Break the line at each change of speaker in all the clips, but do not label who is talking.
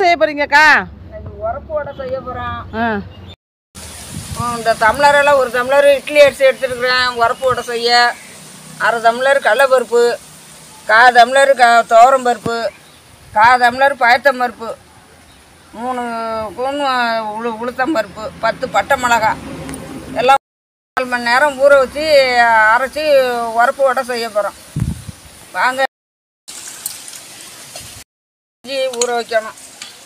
செய்ய போறீங்கக்கா
இன்னைக்கு உரப்பு வடை செய்ய போகிறோம்
ஆ
இந்த டம்ளரெல்லாம் ஒரு டம்ளர் இட்லி அரிசி எடுத்துருக்குறேன் உரப்பு வடை செய்ய அரை டம்ளர் கடலைப்பருப்பு கால் டம்ளர் க துவரம் பருப்பு கால் டம்ளர் பயத்தம் பருப்பு மூணு ஸ்பூன் உளு உளுத்தம் பருப்பு பத்து பட்டை மிளகா எல்லாம் நாலு மணி நேரம் ஊற வச்சு அரைச்சி உரப்பு வடை செய்ய போகிறோம் வாங்க இஞ்சி ஊற வைக்கணும்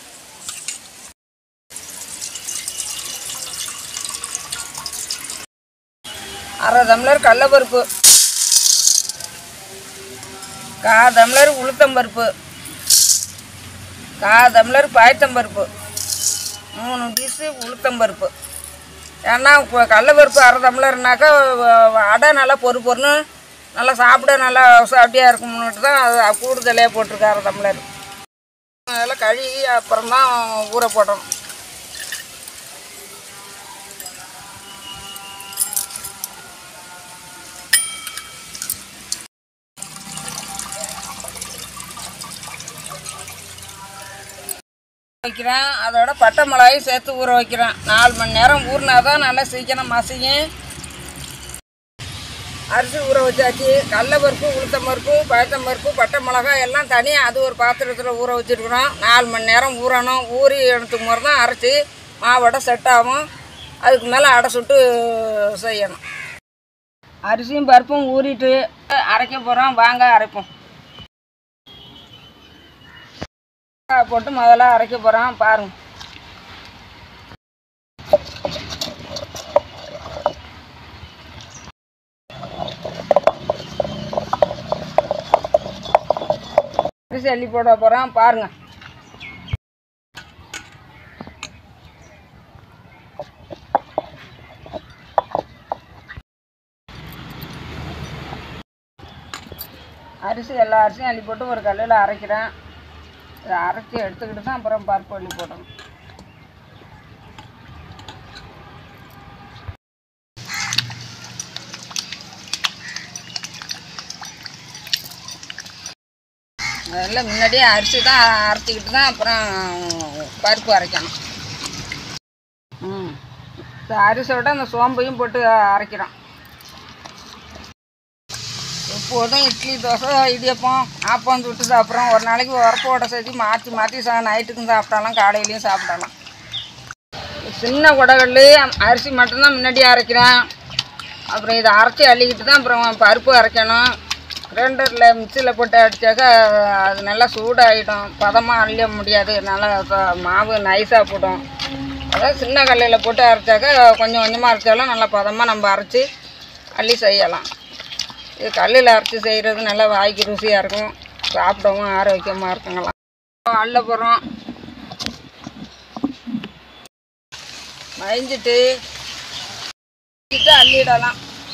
அரை டம்ளர் கடலப்பருப்பு கா டம்ளர் உளுத்தம்பருப்பு கா டம்ளர் பாயத்தம்பருப்பு மூணு டிஷ்ஷு உளுத்தம்பருப்பு ஏன்னா இப்போ கடலப்பருப்பு அரை டம்ளர்னாக்கா வ- அடை நல்லா பொறு பொறுன்னு நல்லா சாப்பிட நல்லா சாப்பிட்டியாக இருக்கும்னுட்டு தான் அது கூடுதலையாக போட்டிருக்கு அரை டம்ளர் அதெல்லாம் கழுவி அப்புறம் தான் ஊற போடணும் வைக்கிறேன் அதோட பட்டை மிளகாயும் சேர்த்து ஊற வைக்கிறேன் நாலு மணி நேரம் ஊறினா தான் நல்லா சீக்கிரம் மசியும் அரிசி ஊற வச்சாச்சு கடலப்பருப்பு உளுத்தம் பருப்பு பயத்தம் பருப்பு பட்டை மிளகாய் எல்லாம் தனியாக அது ஒரு பாத்திரத்தில் ஊற வச்சுருக்குறோம் நாலு மணி நேரம் ஊறணும் ஊறி எடுத்துக்கு முறை தான் அரைச்சி மாவோட செட் ஆகும் அதுக்கு மேலே அடை சுட்டு செய்யணும் அரிசியும் பருப்பும் ஊறிட்டு அரைக்க போகிறோம் வாங்க அரைப்போம் போட்டு முதல்ல அரைக்க போகிறோம் பாருங்க அரிசி அள்ளி போட போகிறோம் பாருங்க அரிசி எல்லா அரிசியும் அள்ளி போட்டு ஒரு கல்லில் அரைக்கிறேன் இதை அரைச்சி எடுத்துக்கிட்டு தான் அப்புறம் பருப்பு அள்ளி போடணும் அதெல்லாம் முன்னாடியே அரிசி தான் அரைச்சிக்கிட்டு தான் அப்புறம் பருப்பு அரைக்கணும் ம் இந்த அரிசியோட அந்த சோம்பையும் போட்டு அரைக்கிறோம் எப்போதும் இட்லி தோசை இடியப்பம் ஆப்பம் சுட்டு சாப்பிட்றோம் ஒரு நாளைக்கு உரப்போட சேர்த்து மாற்றி மாற்றி சா நைட்டுக்கும் சாப்பிட்டாலாம் காலையிலையும் சாப்பிடலாம் சின்ன குடகல் அரிசி மட்டும்தான் முன்னாடி அரைக்கிறேன் அப்புறம் இதை அரைச்சி அள்ளிக்கிட்டு தான் அப்புறம் பருப்பு அரைக்கணும் கிரைண்டரில் மிக்சியில் போட்டு அடித்தாக்கா அது நல்லா சூடாகிடும் பதமாக அள்ள முடியாது நல்லா ச- மாவு நைஸாக போடும் அதான் சின்ன கல்லில் போட்டு அரைச்சாக்கா கொஞ்சம் கொஞ்சமாக அரைச்சாலும் நல்லா பதமாக நம்ம அரைச்சி அள்ளி செய்யலாம் இது கல்லில் அரைச்சி செய்கிறது நல்லா வாய்க்கு ருசியாக இருக்கும் சாப்பிடவும் ஆரோக்கியமாக இருக்குங்களாம் அள்ள போகிறோம் மழிஞ்சிட்டு அள்ளிடலாம்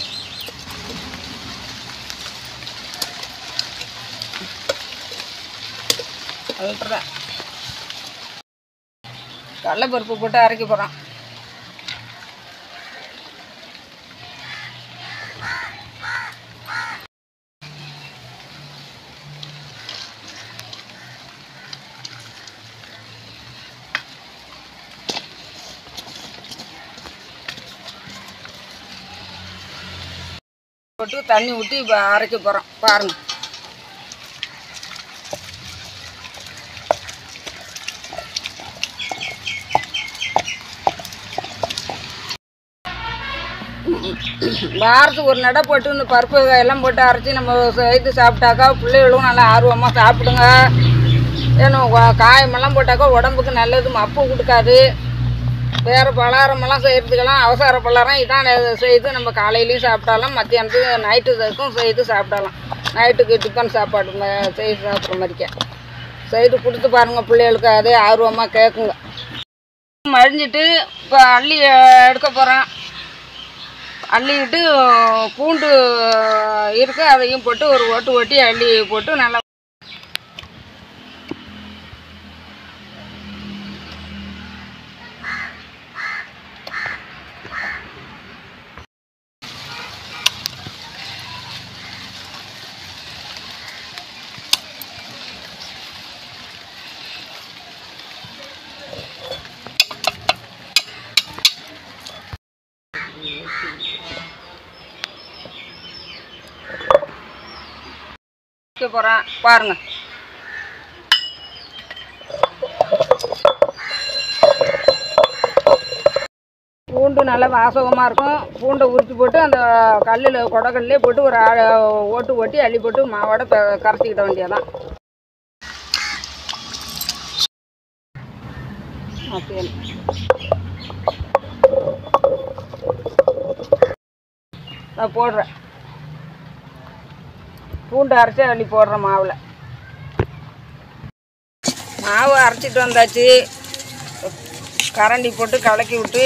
அழுட்டுறேன் கடலைப்பருப்பு போட்டு அரைக்க போகிறோம் போட்டு தண்ணி ஊற்றி இப்போ அரைக்க போகிறோம் பாருங்கள் வாரத்துக்கு ஒரு நடை போட்டு இந்த பருப்பு எல்லாம் போட்டு அரைச்சி நம்ம செய்து சாப்பிட்டாக்கா பிள்ளைகளும் நல்லா ஆர்வமாக சாப்பிடுங்க ஏன்னா வா- காயமெல்லாம் போட்டாக்கா உடம்புக்கு நல்லது மப்பு கொடுக்காது வேறு பலகாரமெல்லாம் செய்கிறதுக்கெல்லாம் அவசர பலகாரம் இதான் நெ- செய்து நம்ம காலையிலையும் சாப்பிட்டாலும் மத்தியானத்துக்கு நைட்டுக்கும் செய்து சாப்பிடலாம் நைட்டுக்கு டிஃபன் சாப்பாடு ம- செய்து சாப்பிட்ற மாதிரிக்க செய்து கொடுத்து பாருங்கள் பிள்ளைகளுக்கு அதே ஆர்வமாக கேட்குங்க மழிஞ்சிட்டு இப்போ அள்ளி எடுக்க போகிறேன் அள்ளிக்கிட்டு பூண்டு இருக்கு அதையும் போட்டு ஒரு ஒட்டு ஒட்டி அள்ளி போட்டு நல்லா வைக்க போகிறேன் பாருங்கள் பூண்டு நல்லா வாசகமாக இருக்கும் பூண்டை உரிச்சு போட்டு அந்த கல்லில் கொடக்கல்லே போட்டு ஒரு ஆ- ஓட்டு ஓட்டி அள்ளி போட்டு மாவோட பெ- கரைச்சிக்கிட வேண்டியதான் அப்படியே நான் போடுறேன் பூண்டு அரைச்சி அள்ளி போடுறேன் மாவில் மாவு அரைச்சிட்டு வந்தாச்சு கரண்டி போட்டு கலக்கி விட்டு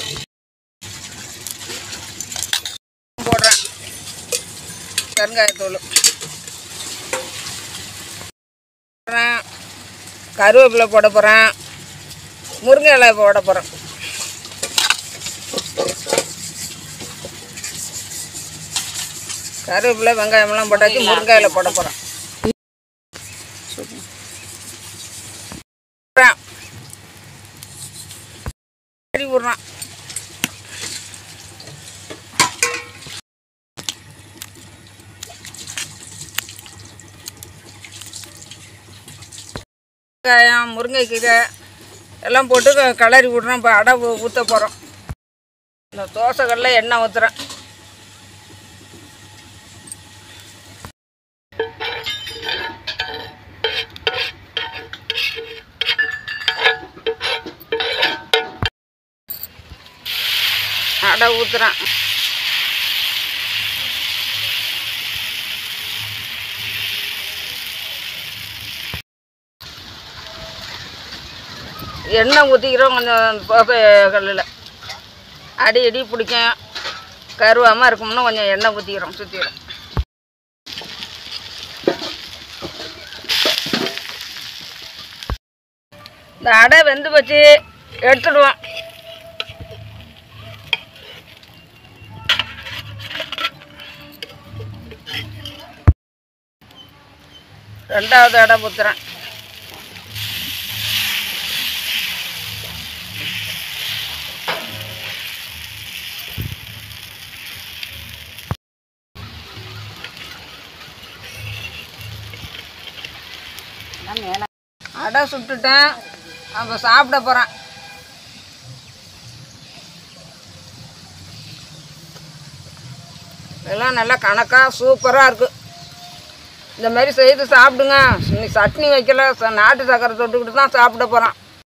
போடுறேன் பெருங்காயத்தூள் போடுறேன் கருவேப்பிலை போட போகிறேன் முருங்கை இலை போட போகிறேன் கருவேப்பிலை வெங்காயமெல்லாம் போட்டாச்சு முருங்கை இலை போட போகிறேன் சரி விட்றான் வெங்காயம் முருங்கைக்கீரை எல்லாம் போட்டு க- கிளறி விட்றோம் இப்போ அடை ஊற்ற போகிறோம் இந்த தோசைகளில் எண்ணெய் ஊற்றுறேன் அடை ஊற்றுறேன் எண்ணெய் ஊற்றிக்கிறோம் கொஞ்சம் தோசை கல்லில் அடி அடி பிடிக்கும் கருவாமல் இருக்கும்னு கொஞ்சம் எண்ணெய் ஊற்றிக்கிறோம் சுற்றிக்கிறோம் இந்த அடை வெந்து வச்சு எடுத்துடுவோம் ரெண்டாவது அடை ஊற்றுறேன் அடை சுட்டுட்டேன் அப்போ சாப்பிட போகிறேன் இதெல்லாம் நல்லா கணக்காக சூப்பராக இருக்குது இந்த மாதிரி செய்து சாப்பிடுங்க இன்னைக்கு சட்னி வைக்கல ச- நாட்டு சக்கரை தொட்டுக்கிட்டு தான் சாப்பிட போகிறோம்